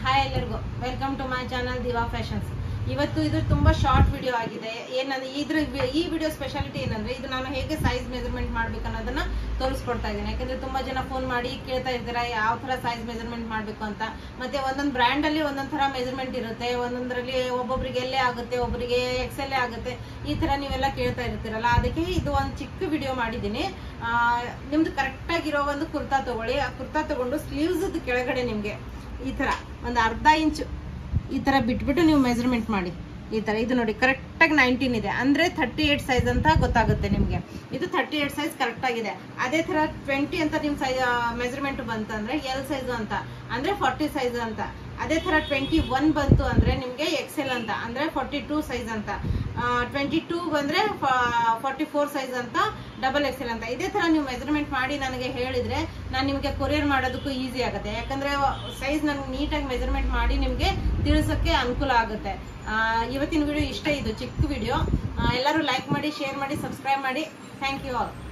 hi ಎಲ್ಲರಿಗೂ welcome to my channel Diva Fashions ಇವತ್ತು ಇದು ತುಂಬಾ ಶಾರ್ಟ್ ವಿಡಿಯೋ ಆಗಿದೆ ಏನಂದ್ರೆ ಇದ್ರ ಈ ವಿಡಿಯೋ ಸ್ಪೆಷಾಲಿಟಿ ಏನಂದ್ರೆ ಇದು ನಾನು ಹೇಗೆ ಸೈಜ್ ಮೆಜರ್ಮೆಂಟ್ ಮಾಡ್ಬೇಕು ಅನ್ನೋದನ್ನ ತೋರಿಸ್ಕೊಡ್ತಾ ಇದ್ದೀನಿ ಯಾಕಂದ್ರೆ ತುಂಬಾ ಜನ ಫೋನ್ ಮಾಡಿ ಕೇಳ್ತಾ ಇರ್ತೀರಾ ಯಾವ ತರ ಸೈಜ್ ಮೆಜರ್ಮೆಂಟ್ ಮಾಡ್ಬೇಕು ಅಂತ ಮತ್ತೆ ಒಂದೊಂದು ಬ್ರ್ಯಾಂಡ್ ಅಲ್ಲಿ ಒಂದೊಂದ್ ತರ ಮೆಜರ್ಮೆಂಟ್ ಇರುತ್ತೆ ಒಂದೊಂದ್ರಲ್ಲಿ ಒಬ್ಬೊಬ್ರಿಗೆ ಎಲ್ಲೇ ಆಗುತ್ತೆ ಒಬ್ಬರಿಗೆ ಎಕ್ಸೆಲ್ಲೇ ಆಗುತ್ತೆ ಈ ತರ ನೀವೆಲ್ಲ ಕೇಳ್ತಾ ಇರ್ತೀರಲ್ಲ ಅದಕ್ಕೆ ಇದು ಒಂದು ಚಿಕ್ಕ ವಿಡಿಯೋ ಮಾಡಿದ್ದೀನಿ ಆ, ನಿಮ್ದು ಕರೆಕ್ಟ್ ಆಗಿರೋ ಒಂದು ಕುರ್ತಾ ತಗೊಳ್ಳಿ ಆ ಕುರ್ತಾ ತಗೊಂಡು ಸ್ಲೀವ್ಸ್ ಕೆಳಗಡೆ ನಿಮ್ಗೆ ಈ ತರ ಒಂದು ಅರ್ಧ ಇಂಚ್ ಈ ತರ ಬಿಟ್ಬಿಟ್ಟು ನೀವು ಮೆಜರ್ಮೆಂಟ್ ಮಾಡಿ ಈ ತರ ಇದು ನೋಡಿ ಕರೆಕ್ಟ್ ಆಗಿ ನೈನ್ಟೀನ್ ಇದೆ ಅಂದ್ರೆ ಥರ್ಟಿ ಏಟ್ ಸೈಜ್ ಅಂತ ಗೊತ್ತಾಗುತ್ತೆ ನಿಮ್ಗೆ ಇದು ಥರ್ಟಿ ಏಟ್ ಸೈಜ್ ಕರೆಕ್ಟ್ ಆಗಿದೆ ಅದೇ ತರ ಟ್ವೆಂಟಿ ಅಂತ ನಿಮ್ ಸೈಜ್ ಮೆಜರ್ಮೆಂಟ್ ಬಂತಂದ್ರೆ ಎಲ್ ಸೈಜ್ ಅಂತ ಅಂದ್ರೆ ಫಾರ್ಟಿ ಸೈಜ್ ಅಂತ ಅದೇ ತರ ಟ್ವೆಂಟಿ ಒನ್ ಬಂತು ಅಂದ್ರೆ ನಿಮ್ಗೆ ಎಕ್ಸೆಲ್ ಅಂತ ಅಂದ್ರೆ ಫಾರ್ಟಿ ಟೂ ಸೈಜ್ ಅಂತ ಟ್ವೆಂಟಿ ಟೂ ಬಂದ್ರೆ ಫಾರ್ಟಿ ಫೋರ್ ಸೈಜ್ ಅಂತ ಡಬಲ್ ಎಕ್ಸೆಲ್ ಅಂತ ಇದೇ ತರ ನೀವು ಮೆಜರ್ಮೆಂಟ್ ಮಾಡಿ ನನಗೆ ಹೇಳಿದ್ರೆ ನಾನು ನಿಮಗೆ ಕೊರಿಯರ್ ಮಾಡೋದಕ್ಕೂ ಈಸಿ ಆಗುತ್ತೆ ಯಾಕಂದ್ರೆ ಸೈಜ್ ನನಗೆ ನೀಟಾಗಿ ಮೆಜರ್ಮೆಂಟ್ ಮಾಡಿ ನಿಮಗೆ ತಿಳಿಸೋಕ್ಕೆ ಅನುಕೂಲ ಆಗುತ್ತೆ ಆ, ಇವತ್ತಿನ ವಿಡಿಯೋ ಇಷ್ಟ ಇದು ಚಿಕ್ಕ ವಿಡಿಯೋ ಎಲ್ಲರೂ ಲೈಕ್ ಮಾಡಿ ಶೇರ್ ಮಾಡಿ ಸಬ್ಸ್ಕ್ರೈಬ್ ಮಾಡಿ ಥ್ಯಾಂಕ್ ಯು ಆಲ್